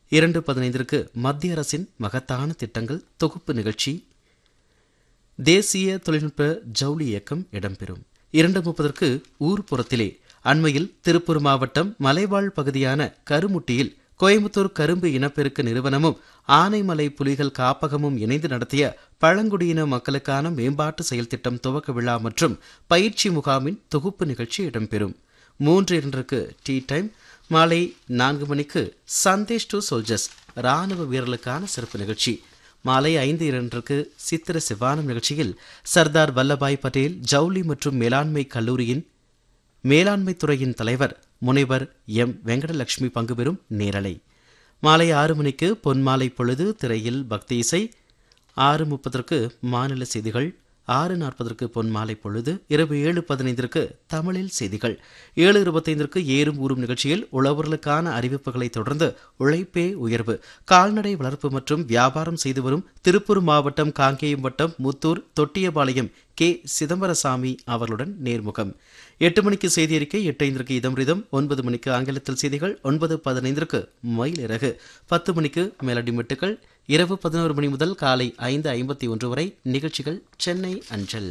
இரண்டு பதினைந்திற்கு மத்திய அரசின் மகத்தான திட்டங்கள் தொகுப்பு நிகழ்ச்சி தேசிய தொழில்நுட்ப ஜவுளி இயக்கம் இடம்பெறும் இரண்டு முப்பதற்கு ஊர்ப்புறத்திலே அண்மையில் திருப்பூர் மாவட்டம் மலைவாழ் பகுதியான கருமுட்டியில் கோயம்புத்தூர் கரும்பு இனப்பெருக்க நிறுவனமும் ஆனைமலை புலிகள் காப்பகமும் இணைந்து நடத்திய பழங்குடியின மக்களுக்கான மேம்பாட்டு செயல் திட்டம் துவக்க விழா மற்றும் பயிற்சி முகாமின் தொகுப்பு நிகழ்ச்சி இடம்பெறும் மூன்று இரண்டுக்கு டீ டைம் மாலை நான்கு மணிக்கு சந்தேஷ் டு சோல்ஜர்ஸ் ராணுவ வீரர்களுக்கான சிறப்பு நிகழ்ச்சி மாலை ஐந்து இரண்டுக்கு சித்திர சிவானம் நிகழ்ச்சியில் சர்தார் வல்லபாய் பட்டேல் ஜவுளி மற்றும் மேலாண்மை கல்லூரியின் மேலாண்மை துறையின் தலைவர் முனைவர் எம் வெங்கடலட்சுமி பங்கு பெறும் நேரலை மாலை ஆறு மணிக்கு பொன்மாலை பொழுது திரையில் பக்தி இசை ஆறு முப்பதற்கு மாநில செய்திகள் ஆறு நாற்பதற்கு பொன்மாலை பொழுது இரவு ஏழு பதினைந்திற்கு தமிழில் செய்திகள் ஏழு இருபத்தைந்திற்கு ஏறும் ஊறும் நிகழ்ச்சியில் உழவர்களுக்கான அறிவிப்புகளை தொடர்ந்து உழைப்பே உயர்வு கால்நடை வளர்ப்பு மற்றும் வியாபாரம் செய்து வரும் திருப்பூர் மாவட்டம் காங்கேயம் வட்டம் முத்தூர் தொட்டியபாளையம் கே சிதம்பரசாமி அவர்களுடன் நேர்முகம் எட்டு மணிக்கு செய்தி அறிக்கை எட்டு ஐந்திற்கு இதம்ரிதம் ஒன்பது மணிக்கு ஆங்கிலத்தில் செய்திகள் ஒன்பது பதினைந்திற்கு மயில் இறகு பத்து மணிக்கு மெலடி மெட்டுக்கள் இரவு பதினோரு மணி முதல் காலை ஐந்து ஐம்பத்தி ஒன்று வரை நிகழ்ச்சிகள் சென்னை அஞ்சல்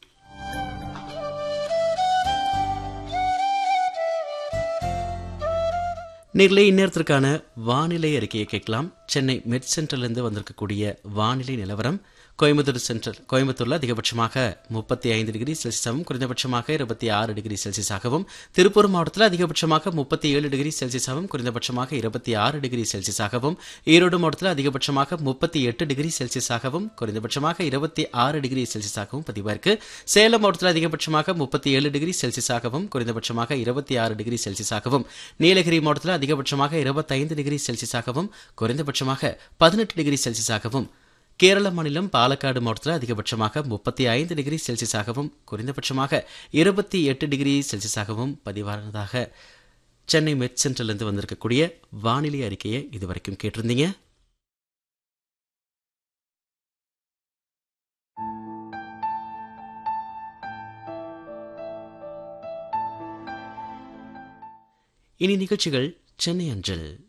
நேரிலே இந்நேரத்திற்கான வானிலை அறிக்கையை கேட்கலாம் சென்னை மெட் சென்டர்லேருந்து வந்திருக்கக்கூடிய வானிலை நிலவரம் கோயம்புத்தூர் சென்ட்ரல் கோயம்புத்தூரில் அதிகபட்சமாக முப்பத்தி ஐந்து டிகிரி செல்சியஸாகவும் குறைந்தபட்சமாக இருபத்தி ஆறு டிகிரி செல்சியஸாகவும் திருப்பூர் மாவட்டத்தில் அதிகபட்சமாக முப்பத்தி ஏழு டிகிரி செல்சியஸாகவும் குறைந்தபட்சமாக இருபத்தி ஆறு டிகிரி செல்சியஸாகவும் ஈரோடு மாவட்டத்தில் அதிகபட்சமாக முப்பத்தி எட்டு டிகிரி செல்சியஸாகவும் குறைந்தபட்சமாக இருபத்தி ஆறு டிகிரி செல்சியஸாகவும் பதிவாயிருக்கு சேலம் மாவட்டத்தில் அதிகபட்சமாக முப்பத்தி ஏழு டிகிரி செல்சியஸாகவும் குறைந்தபட்சமாக இருபத்தி ஆறு டிகிரி செல்சியஸாகவும் நீலகிரி மாவட்டத்தில் அதிகபட்சமாக இருபத்தைந்து டிகிரி செல்சியஸாகவும் குறைந்தபட்சமாக பதினெட்டு டிகிரி செல்சியஸாகவும் கேரள மாநிலம் பாலக்காடு மாவட்டத்தில் அதிகபட்சமாக முப்பத்தி ஐந்து டிகிரி செல்சியஸாகவும் குறைந்தபட்சமாக இருபத்தி எட்டு டிகிரி செல்சியஸாகவும் பதிவானதாக சென்னை மெட் சென்டர்லேருந்து வந்திருக்கக்கூடிய வானிலை அறிக்கையை இதுவரைக்கும் கேட்டிருந்தீங்க இனி நிகழ்ச்சிகள் சென்னை அஞ்சல்